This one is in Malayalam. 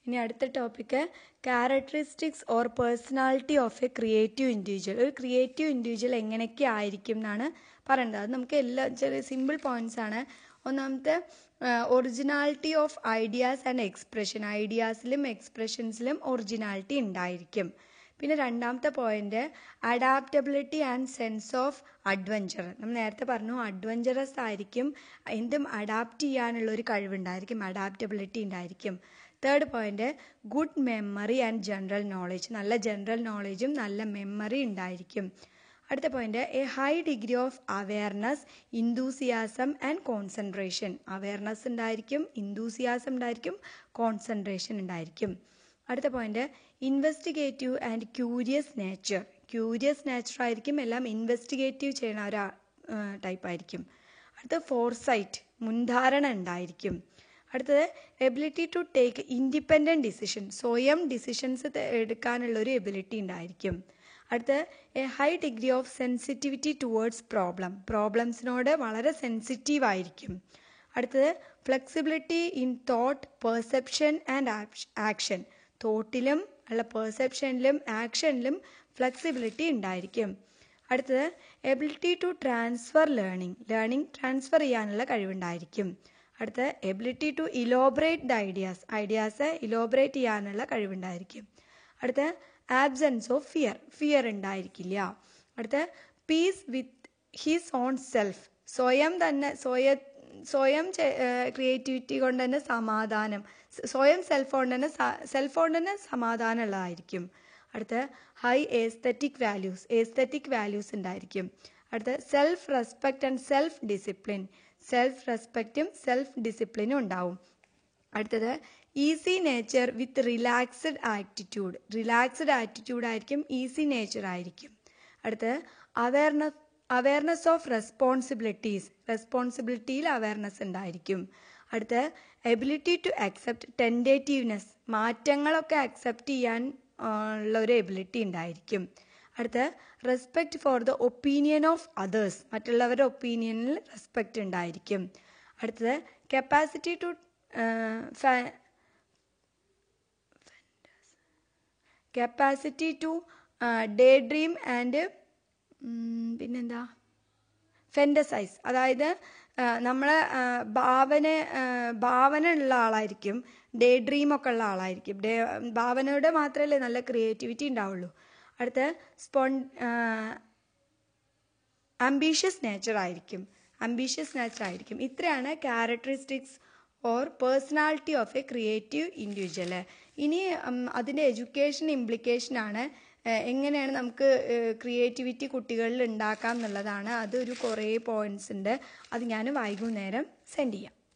ഇനി അടുത്ത topic characteristics or personality of a creative individual ഒരു ക്രിയേറ്റീവ് ഇൻഡിവിജ്വൽ എങ്ങനെയൊക്കെ ആയിരിക്കും എന്നാണ് പറയേണ്ടത് അത് നമുക്ക് എല്ലാ ചെറിയ സിമ്പിൾ പോയിന്റ്സ് ആണ് ഒന്നാമത്തെ originality of ideas and expression ഐഡിയാസിലും എക്സ്പ്രഷൻസിലും ഒറിജിനാലിറ്റി ഉണ്ടായിരിക്കും പിന്നെ രണ്ടാമത്തെ point adaptability and sense of adventure നമ്മൾ നേരത്തെ പറഞ്ഞു അഡ്വഞ്ചറസ് ആയിരിക്കും എന്തും അഡാപ്റ്റ് ചെയ്യാനുള്ള ഒരു കഴിവുണ്ടായിരിക്കും അഡാപ്റ്റബിലിറ്റി ഉണ്ടായിരിക്കും third point good memory and general knowledge നല്ല ജനറൽ നോളജും നല്ല മെമ്മറി ഉണ്ടായിരിക്കും അടുത്ത point a high degree of awareness enthusiasm and concentration awareness ഉണ്ടായിരിക്കും ഇന്തൂസിയാസം ഉണ്ടായിരിക്കും കോൺസെൻട്രേഷൻ ഉണ്ടായിരിക്കും അടുത്ത point investigative and curious nature curious nature ആയിരിക്കും എല്ലാം ഇൻവെസ്റ്റിഗേറ്റീവ് ചെയ്യുന്ന ഒരു ടൈപ്പ് ആയിരിക്കും അടുത്ത ഫോർസൈറ്റ് മുൻധാരണ ഉണ്ടായിരിക്കും അടുത്തത് ability to take independent decision സ്വയം ഡിസിഷൻസ് എടുക്കാനുള്ള ഒരു എബിലിറ്റി ഉണ്ടായിരിക്കും അടുത്ത് a high degree of sensitivity towards problem പ്രോബ്ലംസിനോട് വളരെ സെൻസിറ്റീവ് ആയിരിക്കും അടുത്തത് flexibility in thought perception and action തോട്ടിലും അല്ല പെർസെപ്ഷനിലും ആക്ഷനിലും ഫ്ലെക്സിബിലിറ്റി ഉണ്ടായിരിക്കും അടുത്തത് ability to transfer learning learning transfer ചെയ്യാനുള്ള കഴിവുണ്ടായിരിക്കും അടുത്ത ability to elaborate the ideas ideas elaborate ചെയ്യാനുള്ള കഴിവുണ്ടായിരിക്കും അടുത്ത ആബ്സെൻസ് ഓഫ് ഫിയർ ഫിയർ ഉണ്ടായിരിക്കില്ല അടുത്ത peace with his on self സ്വയം തന്നെ സ്വയം സ്വയം ക്രിയേറ്റിവിറ്റി കൊണ്ട് തന്നെ സമാധാനം സ്വയം സെൽഫ് കൊണ്ട് തന്നെ സെൽഫ് കൊണ്ട് തന്നെ സമാധാനം ഉള്ളതായിരിക്കും അടുത്ത high aesthetic values aesthetic values ഉണ്ടായിരിക്കും അടുത്ത self respect and self discipline self റെസ്പെക്റ്റും സെൽഫ് ഡിസിപ്ലിനും ഉണ്ടാവും അടുത്തത് easy nature with relaxed attitude relaxed attitude ആയിരിക്കും ഈസി നേച്ചർ ആയിരിക്കും അടുത്തത് അവയർനെസ് അവയർനെസ് ഓഫ് റെസ്പോൺസിബിലിറ്റീസ് റെസ്പോൺസിബിലിറ്റിയിൽ അവയർനെസ് ഉണ്ടായിരിക്കും അടുത്ത എബിലിറ്റി ടു അക്സെപ്റ്റ് ടെൻഡേറ്റീവ്നെസ് മാറ്റങ്ങളൊക്കെ അക്സെപ്റ്റ് ചെയ്യാൻ ഉള്ള ഒരു എബിലിറ്റി ഉണ്ടായിരിക്കും അടുത്ത respect for the opinion of others മറ്റുള്ളവരുടെ ഒപ്പീനിയനിൽ റെസ്പെക്റ്റ് ഉണ്ടായിരിക്കും അടുത്തത് capacity to capacity to day dream and പിന്നെന്താ ഫെൻഡസൈസ് അതായത് നമ്മളെ ഭാവന ഭാവന ഉള്ള ആളായിരിക്കും ഡേ ഡ്രീം ഒക്കെ ഉള്ള ആളായിരിക്കും ഡേ ഭാവനയുടെ മാത്രമല്ലേ നല്ല ക്രിയേറ്റിവിറ്റി ഉണ്ടാവുള്ളൂ അടുത്ത സ്പോൺ അംബീഷ്യസ് നേച്ചർ ആയിരിക്കും അംബീഷ്യസ് നേച്ചർ ആയിരിക്കും ഇത്രയാണ് characteristics or personality of a creative individual ഇനി അതിൻ്റെ എഡ്യൂക്കേഷൻ ഇംപ്ലിക്കേഷനാണ് എങ്ങനെയാണ് നമുക്ക് ക്രിയേറ്റിവിറ്റി കുട്ടികളിൽ ഉണ്ടാക്കാം എന്നുള്ളതാണ് അതൊരു കുറേ പോയിന്റ്സ് ഉണ്ട് അത് ഞാൻ വൈകുന്നേരം സെൻഡ് ചെയ്യാം